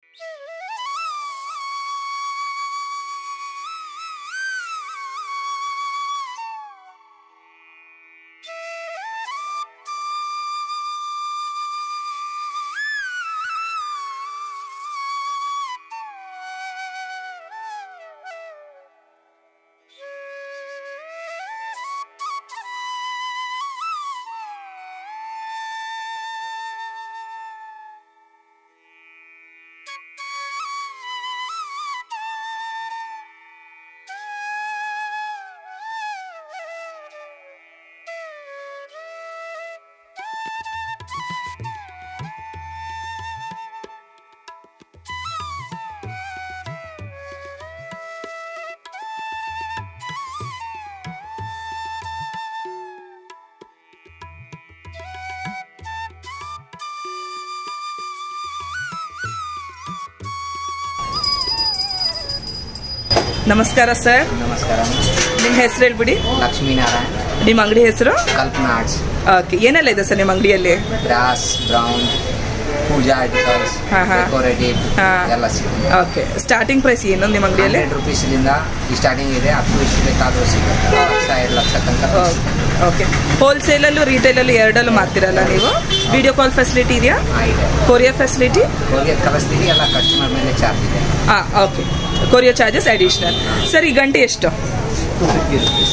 ನಮಸ್ಕಾರ ಸರ್ ನಮಸ್ಕಾರ ನಿಮ್ಮ ಹೆಸರು ಹೇಳ್ಬಿಡಿ ಲಕ್ಷ್ಮೀನಾರಾಯಣ್ ನಿಮ್ಮ ಅಂಗಡಿ ಹೆಸರು ಕಲ್ಪನಾ ಆರ್ಟ್ಸ್ ಓಕೆ ಏನೆಲ್ಲ ಇದೆ ಸರ್ ನಿಮ್ಮ ಅಂಗಡಿಯಲ್ಲಿ ಬ್ರಾಸ್ ಬ್ರೌನ್ ಪೂಜಾ ಆರ್ಟಿಕಲ್ಸ್ ಹಾ, ಹಾ. ಡೆಕೋರೇಟಿವ್ ಹಾ. ಎಲ್ಲ ಸಿಗುತ್ತೆ ಓಕೆ ಸ್ಟಾರ್ಟಿಂಗ್ ಪ್ರೈಸ್ ಏನು ನಿಮ್ಮ ಅಂಗಡಿಯಲ್ಲಿ ಹಂಡ್ರೆಡ್ ರುಪೀಸ್ಲಿಂದ ಸ್ಟಾರ್ಟಿಂಗ್ ಇದೆ ಅಪ್ ಟು ಎಷ್ಟು ಬೇಕಾದರೂ ಸಿಗುತ್ತೆ ಲಕ್ಷ ಎರಡು ಲಕ್ಷ ತನಕ ಓಕೆ ಹೋಲ್ಸೇಲಲ್ಲೂ ರಿಟೇಲಲ್ಲೂ ಎರಡಲ್ಲೂ ಮಾರ್ತೀರಲ್ಲ ನೀವು ವಿಡಿಯೋ ಕಾಲ್ ಫೆಸಿಲಿಟಿ ಇದೆಯಾ ಹಾ, ಇದೆ ಕೊರಿಯರ್ ಫೆಸಿಲಿಟಿ ಹೋಗಿ ಕಳಿಸ್ತೀವಿ ಎಲ್ಲ ಕಸ್ಟಮರ್ ಮೇಲೆ ಚಾರ್ಜ್ ಇದೆ ಹಾಂ okay courier charges additional sir ಈ ಗಂಟೆ ಎಷ್ಟು ಟು ಫಿಫ್ಟಿ ರುಪೀಸ್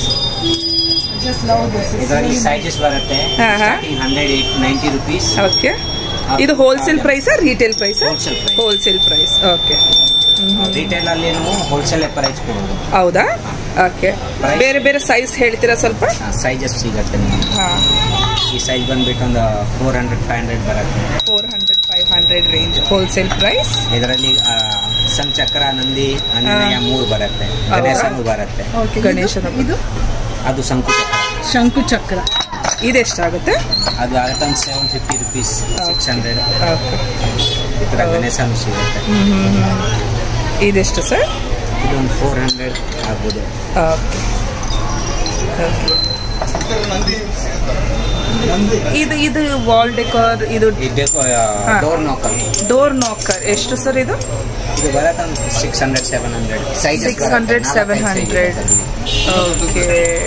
ಇದರಲ್ಲಿ ಸೈಜಸ್ ಬರುತ್ತೆ ಹಾ, ಹಾ. Starting hundred eight ninety rupees okay ಇದು ಹೋಲ್ಸೇಲ್ ಪ್ರೈಸಾ ರಿಟೇಲ್ ಪ್ರೈಸಾ Wholesale price. Wholesale price okay retail ಅಲ್ಲಿ ನಾವು ಹೋಲ್ಸೇಲ್ ಪ್ರೈಸ್ ಕೊಡೋದು ಹೌದಾ ಓಕೆ Price? ಬೇರೆ ಬೇರೆ ಸೈಜ್ ಹೇಳ್ತೀರಾ ಸ್ವಲ್ಪ ಸೈಜಸ್ ಸಿಗುತ್ತೆ ನಿಮಗೆ ಹಾಂ ಈ ಸೈಜ್ ಬಂದ್ಬಿಟ್ಟು ಒಂದು ಫೋರ್ ಹಂಡ್ರೆಡ್ ಫೈವ್ ಹಂಡ್ರೆಡ್ ಬರುತ್ತೆ four hundred five hundred range wholesale price ಇದರಲ್ಲಿ ಸಂಚಕ್ರ ನಂದಿ ಆಂಜನೇಯ ಹಾ. ಮೂರು ಬರುತ್ತೆ ಗಣೇಶನು ಬರುತ್ತೆ ಗಣೇಶನ ಇದು ಅದು ಸಂಕುಟ ಶಂಕು ಚಕ್ರ ಇದೆಷ್ಟಾಗುತ್ತೆ ಅದು ಆಗುತ್ತೆ ಒಂದು seven fifty rupees six hundred okay ಈ ಥರ ಗಣೇಶನು ಸಿಗುತ್ತೆ ಇದೆಷ್ಟು ಸರ್ ಇದೊಂದು ಫೋರ್ ಹಂಡ್ರೆಡ್ ಆಗ್ಬೋದು ಓಕೆ ಇದು ಇದು ವಾಲ್ ಡೆಕೋರ್ ಇದು ಇದು ಬೇಕು ಹಾ. ಡೋರ್ ನಾಕರ್ ಡೋರ್ ನಾಕರ್ ಎಷ್ಟು ಸರ್ ಇದು ಇದು ಬರುತ್ತೆ ಒಂದು six hundred seven hundred size six hundred seven hundred okay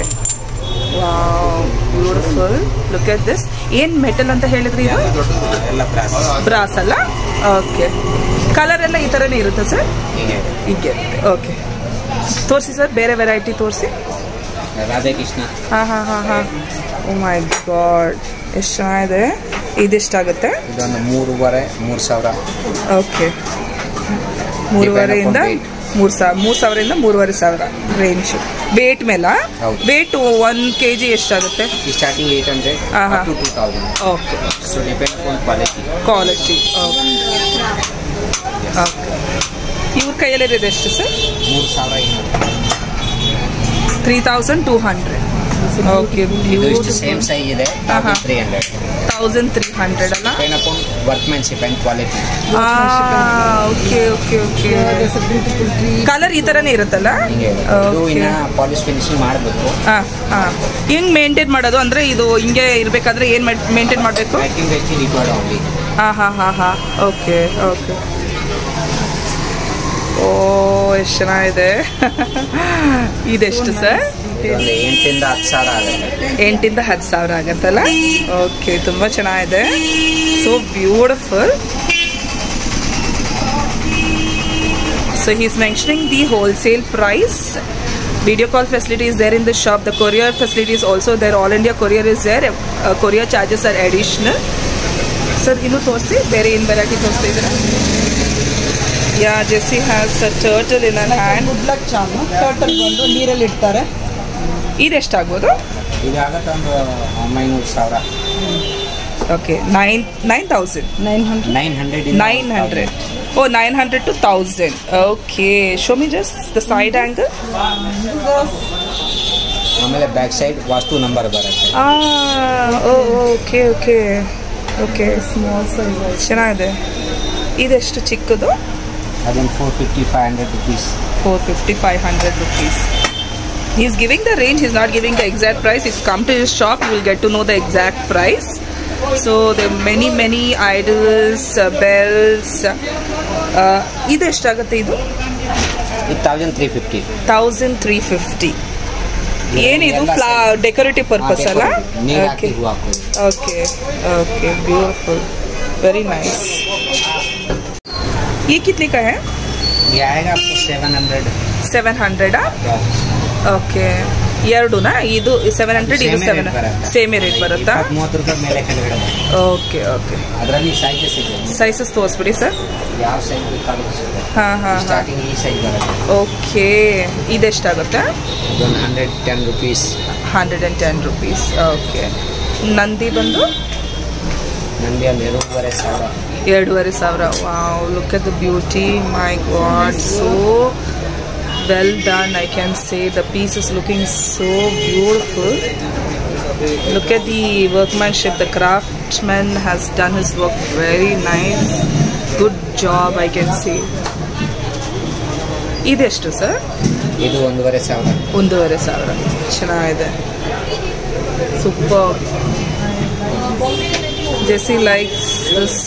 wow beautiful look at this ಏನ್ ಮೆಟಲ್ ಅಂತ ಹೇಳಿದ್ರಿ ಇದು ಎಲ್ಲ ಬ್ರಾಸ್ ಬ್ರಾಸ್ ಅಲ್ಲ ಓಕೆ ಕಲರ್ ಎಲ್ಲ ಈ ಥರನೇ ಇರುತ್ತೆ ಸರ್ ಹೀಗೆ ಹೀಗೆ ಓಕೆ ತೋರಿಸಿ ಸರ್ ಬೇರೆ ವೆರೈಟಿ ತೋರಿಸಿ ರಾಧೆ ಕೃಷ್ಣ ಹಾಂ ಹಾಂ ಹಾಂ ಹಾಂ ಓ ಮೈ ಗಾಡ್ ಎಷ್ಟು ಚೆನ್ನಾಗಿದೆ ಇದೆಷ್ಟಾಗುತ್ತೆ ಇದೊಂದು ಮೂರುವರೆ ಮೂರು ಸಾವಿರ ಓಕೆ ಮೂರುವರೆಯಿಂದ weight. ಮೂರು ಸಾವಿರ ಮೂರು ಸಾವಿರದಿಂದ ಮೂರುವರೆ ಸಾವಿರ ರೇಂಜ್ ವೇಟ್ ಮೇಲ ಹೌದು. ವೇಟ್ ಒನ್ ಕೆ ಜಿ ಎಷ್ಟಾಗುತ್ತೆ ಈ ಸ್ಟಾರ್ಟಿಂಗ್ ಏಯ್ಟ್ ಹಂಡ್ರೆಡ್ ಹಾ, ಹಾ. Two two thousand okay so depend on quality quality okay okay ಇವ್ರ ಕೈಯಲ್ಲಿರೋದು ಎಷ್ಟು ಸರ್ ಮೂರು ಸಾವಿರ ಇನ್ನೂರು three thousand two hundred okay ಇದು ಇಷ್ಟು ಸೇಮ್ ಸೈಜ್ ಇದೆ ಹಾ, ಹಾ. Three hundred thousand three hundred ಅಲ್ಲ depend upon workmanship and quality okay okay okay beautiful tree colour ಈ ಥರನೇ ಇರುತ್ತಲ್ಲ ಹಿಂಗೆ ಇದೆ. ಇದು ಓಕೆ ಇನ್ನ ಪಾಲಿಶ್ ಫಿನಿಶಿಂಗ್ ಮಾಡಬೇಕು ಹಾಂ ಹಾಂ ಹೆಂಗ್ ಮೇಂಟೈನ್ ಮಾಡೋದು ಅಂದರೆ ಇದು ಹಿಂಗೆ ಇರಬೇಕಾದ್ರೆ ಏನು ಮೇಂಟೈನ್ ಮಾಡಬೇಕು ಪ್ಯಾಕಿಂಗ್ ವೆಚ್ಚಿ ರಿಕ್ವೈರ್ಡ್ ಓನ್ಲಿ ಹಾಂ ಹಾಂ ಹಾಂ ಹಾಂ ಓಕೆ ಓಕೆ ಓ ಎಷ್ಟು ಚೆನ್ನಾಗಿದೆ ಇದೆಷ್ಟು ಸರ್ ಒಂದು ಎಂಟರಿಂದ ಹತ್ತು ಸಾವಿರ ಆಗುತ್ತೆ ಎಂಟಿಂದ ಹತ್ತು ಸಾವಿರ ಆಗತ್ತಲ್ಲ ಓಕೆ ತುಂಬ ಚೆನ್ನಾಗಿದೆ so beautiful so he's mentioning the wholesale price video call facility is there in the shop the courier facility is also there all india courier is there uh, courier charges are additional sir ಇನ್ನು ತೋರಿಸಿ ಬೇರೆ ಏನು variety ತೋರಿಸ್ತಾ ಇದ್ದೀರಾ yeah Jessie has a turtle in an hand good luck ಚಾನು turtle ಬಂದು ನೀರಲ್ಲಿ ಇಡ್ತಾರೆ ಇದೆಷ್ಟಾಗ್ಬೋದು ಇದು ಆಗುತ್ತೆ ಒಂದು ಒಂಬೈನೂರು ಸಾವಿರ okay nine nine thousand nine hundred nine hundred nine hundred oh nine hundred two thousand okay show me just the side angle ಆಮೇಲೆ ಬ್ಯಾಕ್ ಸೈಡ್ ವಾಸ್ತು ನಂಬರ್ ಬರುತ್ತೆ okay okay okay small size ಚೆನ್ನಾಗಿದೆ ಇದೆಷ್ಟು ಚಿಕ್ಕದು ಅದೊಂದು four fifty five hundred rupees four fifty five hundred rupees He's giving the range, he's not giving the exact price. If you come to his shop, you will get to know the exact price. So the many many idols bells ಇದು ಎಷ್ಟಾಗುತ್ತೆ ಇದು ಇದು thousand three fifty thousand three fifty ಏನಿದು ಫ್ಲಾ decorative purpose ಅಲ್ಲ ನೀರು okay ಹಾಕಿ ಹೂ ಹಾಕೋದು okay okay beautiful very nice ये कितने का है ये आएगा आपको सेवन हंड्रेड ಸೆವೆನ್ ಹಂಡ್ರೆಡಾ ಓಕೆ ಎರಡುನಾ ಇದು ಸೆವೆನ್ ಹಂಡ್ರೆಡ್ ಇದು Same ಸೆವೆನ್ rate ಬರುತ್ತೆ. ಸೇಮೇ ರೇಟ್ ಬರುತ್ತಾ ಮೂವತ್ತು ರೂಪಾಯಿ ಮೇಲೆ ಕೆಳಗಡೆ ಬರುತ್ತೆ. ಓಕೆ ಓಕೆ ಅದರಲ್ಲಿ ಸೈಜಸ್ ಇದೆ ಸೈಜಸ್ ತೋರಿಸ್ಬಿಡಿ ಸರ್ ಯಾವ ಸೈಜ್ ಬೇಕಾದ್ರೂ ಸಿಗುತ್ತೆ ಹಾಂ ಹಾಂ ಹಾಂ ಸ್ಟಾರ್ಟಿಂಗ್ ಈ ಸೈಜ್ ಬರುತ್ತೆ ಓಕೆ ಇದೆಷ್ಟಾಗುತ್ತೆ ಇದೊಂದು hundred ten rupees hundred and ten rupees okay Nandi ಬಂದು ನಂದಿ ಅಲ್ಲಿ ಎರಡೂವರೆ ಸಾವಿರ ಎರಡೂವರೆ ಸಾವಿರ wow look at the beauty my god so well done I can say the piece is looking so beautiful look at the workmanship the craftsman has done his work very nice good job i can say ಇದೆಷ್ಟು sir ಇದು ಒಂದೂವರೆ ಸಾವಿರ ಒಂದೂವರೆ ಸಾವಿರ ಚೆನ್ನಾಗಿದೆ super Jessie likes this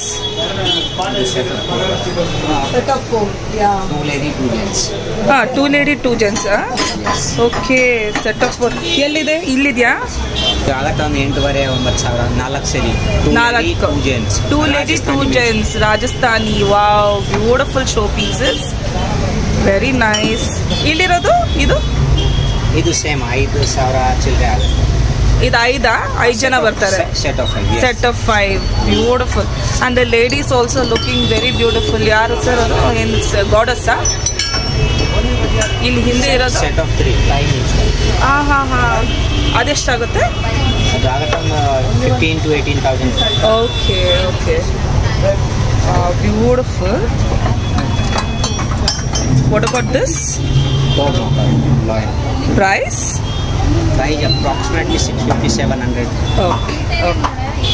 set of four yeah two lady two gents ಹಾಂ two lady two gents yes okay set of ಎಲ್ಲಿದೆ ಇಲ್ಲಿದೆಯಾ ಆಗತ್ತೆ ಒಂದು ಎಂಟೂವರೆ ಒಂಬತ್ತು ಸಾವಿರ ನಾಲ್ಕು ಸರಿ ನಾಲ್ಕು two gents two lady two gents Rajasthani wow beautiful show pieces very nice ಇಲ್ಲಿರೋದು ಇದು ಇದು ಸೇಮ್ ಐದು ಸಾವಿರ ಚಿಲ್ಲರೆ ಆಗುತ್ತೆ ಇದು ಐದಾ ಐದು ಜನ ಬರ್ತಾರೆ set of five set of five beautiful and the ladies also looking very beautiful ಯಾರು ಸರ್ ಅದು ಏನು ಗಾಡಸ್ಸಾ ಇಲ್ಲಿ ಹಿಂದೆ ಇರೋದು set of three five inch ಹಾಂ ಹಾಂ ಹಾಂ ಅದೆಷ್ಟಾಗುತ್ತೆ ಅದು ಆಗುತ್ತೆ ಒಂದು fifteen to eighteen thousand okay okay beautiful what about this loyal price price approximately six fifty seven hundred okay okay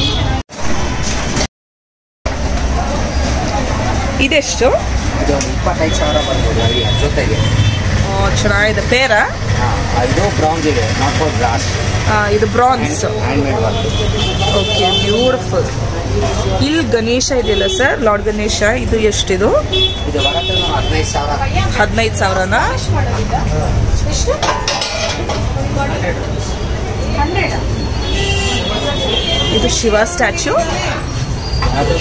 ಇದೆಷ್ಟು ಇದು ಒಂದು ಇಪ್ಪತ್ತೈದು ಸಾವಿರ ಬರ್ಬೋದು ಅಲ್ಲಿ ಜೊತೆಗೆ ಆ, ಚೆನ್ನಾಗಿದೆ ಪೇರಾ ಹಾಂ ಇದು ಬ್ರೌನ್ಸ್ ಇದೆ ನಾಟ್ ಫಾರ್ ಗ್ರಾಸ್ ಇದು bronze hand made work okay beautiful ಇಲ್ಲಿ ಗಣೇಶ ಇದೆಯಲ್ಲ ಸರ್ ಲಾರ್ಡ್ ಗಣೇಶ ಇದು ಎಷ್ಟಿದು ಇದು ಬರುತ್ತೆ ನಾವು ಹದಿನೈದು ಸಾವಿರ ಹದಿನೈದು ಸಾವಿರನಾ ಇದು ಶಿವ ಸ್ಟ್ಯಾಚ್ಯೂ ಅದು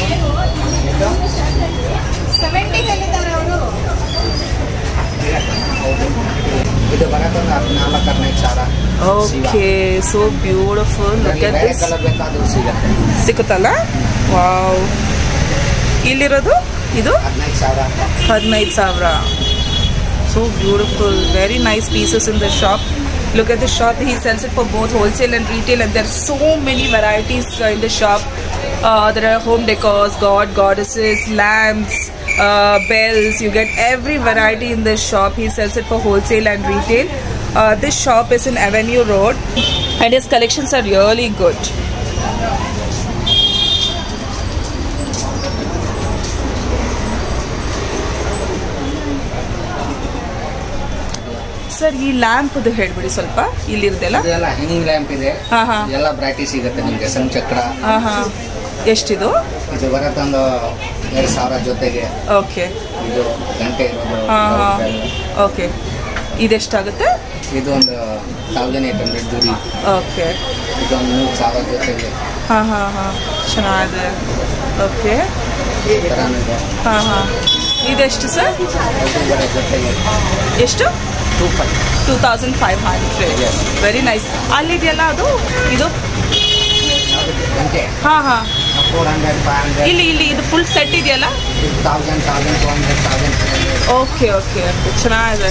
ಇದು ಬರುತ್ತೆ ಒಂದು ಹದಿನಾಲ್ಕು ಹದಿನೈದು ಸಾವಿರ okay so beautiful look at this colour ಬೇಕಾದ್ರೂ ಸಿಗುತ್ತೆ ಸಿಗುತ್ತಲ್ಲ ವಾವ್ ಇಲ್ಲಿರೋದು ಇದು ಹದಿನೈದು ಸಾವಿರ ಹದಿನೈದು ಸಾವಿರ so beautiful very nice pieces in the shop look at the shop he sells it for both wholesale and retail and there are so many varieties uh, in the shop uh, there are home decors god goddesses lamps uh, bells you get every variety in this shop he sells it for wholesale and retail uh, this shop is in avenue road and his collections are really good sir ಈ lamp ಹೇಳ್ಬಿಡಿ ಸ್ವಲ್ಪ ಇಲ್ಲಿರ್ದೆಲ್ಲ ಇದೆಲ್ಲ hanging lamp ಇದೆ ಹಾ ಹಾ ಎಲ್ಲ ಬ್ರೈಟಿ ಸಿಗುತ್ತೆ ನಿಮಗೆ ಸಂಚಕ್ರ ಹಾ ಹಾ ಎಷ್ಟಿದು ಇದು ಬರುತ್ತೆ ಒಂದು ಎರಡು ಸಾವಿರ ಜೊತೆಗೆ ಓಕೆ ಇದು ಗಂಟೆ ಇರೋದು ಹಾ ಹಾ ಇದು. ಓಕೆ ಇದೆಷ್ಟಾಗುತ್ತೆ ಇದು ಒಂದು ತೌಸಂಡ್ ಏಟ್ ಹಂಡ್ರೆಡ್ ಜೋಡಿ ಓಕೆ ಇದೊಂದು ಮೂರು ಸಾವಿರ ಜೊತೆಗೆ ಹಾಂ ಹಾಂ ಹಾಂ ಚೆನ್ನಾಗಿದೆ ಓಕೆ ಈ ಥರನೂ ಇದೆ ಹಾಂ ಹಾಂ ಇದೆಷ್ಟು ಸರ್ ಒಂದೂವರೆ ಜೊತೆಗೆ ಎಷ್ಟು two five two thousand five hundred Yes. Very nice ಅಲ್ಲಿದೆಯಲ್ಲ ಅದು ಇದು ಗಂಟೆ ಹಾಂ ಹಾಂ ಫೋರ್ ಹಂಡ್ರೆಡ್ ಫೈವ್ ಹಂಡ್ರೆಡ್ ಇಲ್ಲಿ ಇಲ್ಲಿ ಇದು ಫುಲ್ ಸೆಟ್ ಇದೆಯಲ್ಲ thousand thousand two hundred thousand three hundred okay okay okay ಚೆನ್ನಾಗಿದೆ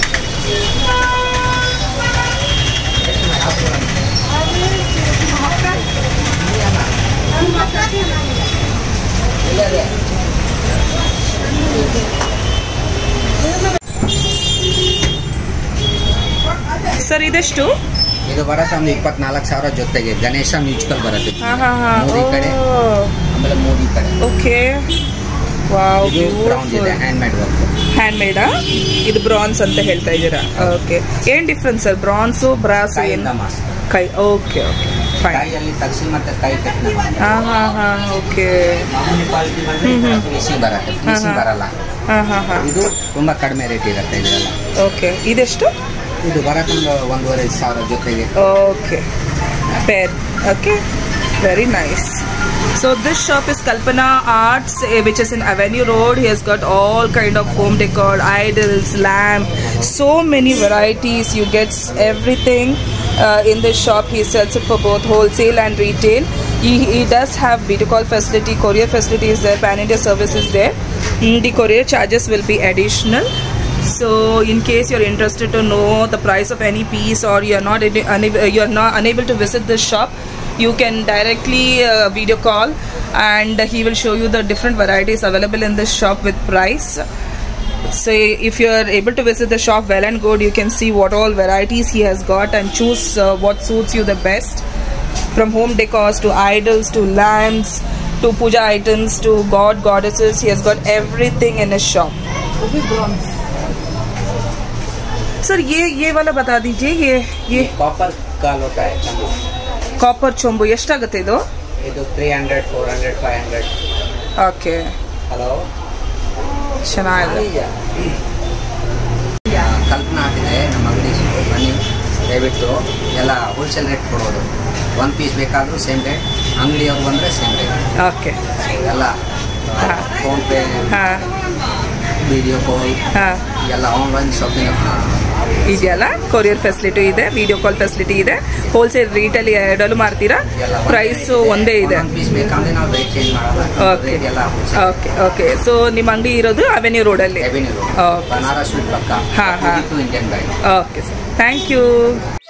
ಸರ್ ಇದೆಷ್ಟು ಇದು ಬರುತ್ತೆ ಒಂದು ಇಪ್ಪತ್ನಾಲ್ಕು ಸಾವಿರ ಜೊತೆಗೆ ಗಣೇಶ ಮ್ಯೂಸಿಕಲ್ ಬರುತ್ತೆ ಹಾಂ ಹಾಂ ಹಾಂ ಮೂರು ಈ ಕಡೆ ಆಮೇಲೆ ಮೂರು ಈ ಕಡೆ ಓಕೆ ವಾವ್ ಇದು ಬ್ರೌನ್ ಇದೆ ಹ್ಯಾಂಡ್ ಮೇಡ್ ವರ್ಕ್ ಹ್ಯಾಂಡ್ ಮೇಡಾ ಇದು ಬ್ರಾನ್ಸ್ ಅಂತ ಹೇಳ್ತಾ ಇದ್ದೀರಾ ಓಕೆ ಏನ್ ಡಿಫ್ರೆನ್ಸ್ ಸರ್ ಬ್ರಾನ್ಸು ಬ್ರಾಸ್ ಕೈಯಿಂದ ಏನು ಮಾಸ್ಕ್ ಕೈ ಓಕೆ ಓಕೆ Fine. ಕೈಯಲ್ಲಿ ತಗ್ಸಿ ಮತ್ತೆ ಕೈ ಕೆತ್ತನೆ ಮಾಡಿ ಹಾಂ ಹಾಂ ಹಾಂ ಓಕೆ ಮಾಮೂಲಿ ಕ್ವಾಲಿಟಿ ಬಂದ್ರೆ ಫಿನಿಶಿಂಗ್ ಬರುತ್ತೆ ಫಿನಿಶಿಂಗ್ ಹಾ. ಬರಲ್ಲ ಹಾಂ ಹಾಂ ಹಾಂ ಇದು ತುಂಬಾ ಕಡಿಮೆ ರೇಟ್ ಇರುತ್ತೆ ಇದೆಲ್ಲ ಓಕೆ ಇದೆಷ್ಟು ಇದು ಬರತ್ತೊಂದು ಒಂದೂವರೆ ಸಾವಿರ ಜೊತೆಗೆ Okay. Pair. Okay. Very nice. So this shop is Kalpana Arts, eh, which is in Avenue Road. He has got all kind of home decor, idols, lamp, so many varieties. You get s- everything uh, in this shop. He sells it for both wholesale and retail. He, he does have video call facility, courier facility is there, pan India service is there. Mm, the courier charges will be additional. So, in case you're interested to know the price of any piece, or you're not able, unable, you're not unable to visit this shop, you can directly uh, video call, and he will show you the different varieties available in this shop with price. So, if you're able to visit the shop, well and good, you can see what all varieties he has got and choose uh, what suits you the best. From home decors to idols to lamps to puja items to god goddesses, he has got everything in his shop. वो भी bronze. Sir ये ये वाला बता दीजिए ये ये copper ಕಾಲ್ ಹೋಗ್ತಾ है ಚಂಬು ಕಾಪರ್ ಚೊಂಬು ಎಷ್ಟಾಗುತ್ತೆ ಇದು ಇದು three hundred four hundred five hundred okay hello ಚೆನ್ನಾಗಿದೆ ಕಲ್ಪನಾ ಆಗಿದೆ ನಮ್ಮ ಅಂಗಡಿ ಬನ್ನಿ ದಯವಿಟ್ಟು ಎಲ್ಲ ಹೋಲ್ಸೇಲ್ ರೇಟ್ ಕೊಡೋದು ಒಂದು ಪೀಸ್ ಬೇಕಾದರೂ ಸೇಮ್ ರೇಟ್ ಅಂಗಡಿಯವ್ರು ಬಂದರೆ ಸೇಮ್ ರೇಟ್ ಓಕೆ ಎಲ್ಲ ಹಾ. ಫೋನ್ಪೇ ಹಾಂ ವಿಡಿಯೋ ಕಾಲ್ ಹಾಂ ಎಲ್ಲ ಆನ್ಲೈನ್ ಶಾಪಿಂಗ್ ಇದೆಯಲ್ಲ ಕೊರಿಯರ್ ಫೆಸಿಲಿಟಿ ಇದೆ ವಿಡಿಯೋ ಕಾಲ್ ಫೆಸಿಲಿಟಿ ಇದೆ ಹೋಲ್ಸೇಲ್ ರೇಟಲ್ಲಿ ಎರಡಲ್ಲೂ ಮಾರ್ತೀರಾ ಪ್ರೈಸು ಒಂದೇ ಇದೆ ಪೀಸ್ ಬೇಕಂದ್ರೆ ನಾವು ರೇಟ್ ಚೇಂಜ್ ಮಾಡಲ್ಲ ಓಕೆ ರೇಟ್ ಎಲ್ಲ ಓಕೆ ಓಕೆ ಸೊ ನಿಮ್ಮ ಅಂಗಡಿ ಇರೋದು ಅವೆನ್ಯೂ ರೋಡಲ್ಲಿ ರೆವೆನ್ಯೂ Okay. ಬನಾರಸ್ ಸ್ವೀಟ್ ಪಕ್ಕ ಹಾ, ಹಾ. Indian bank okay sir thank you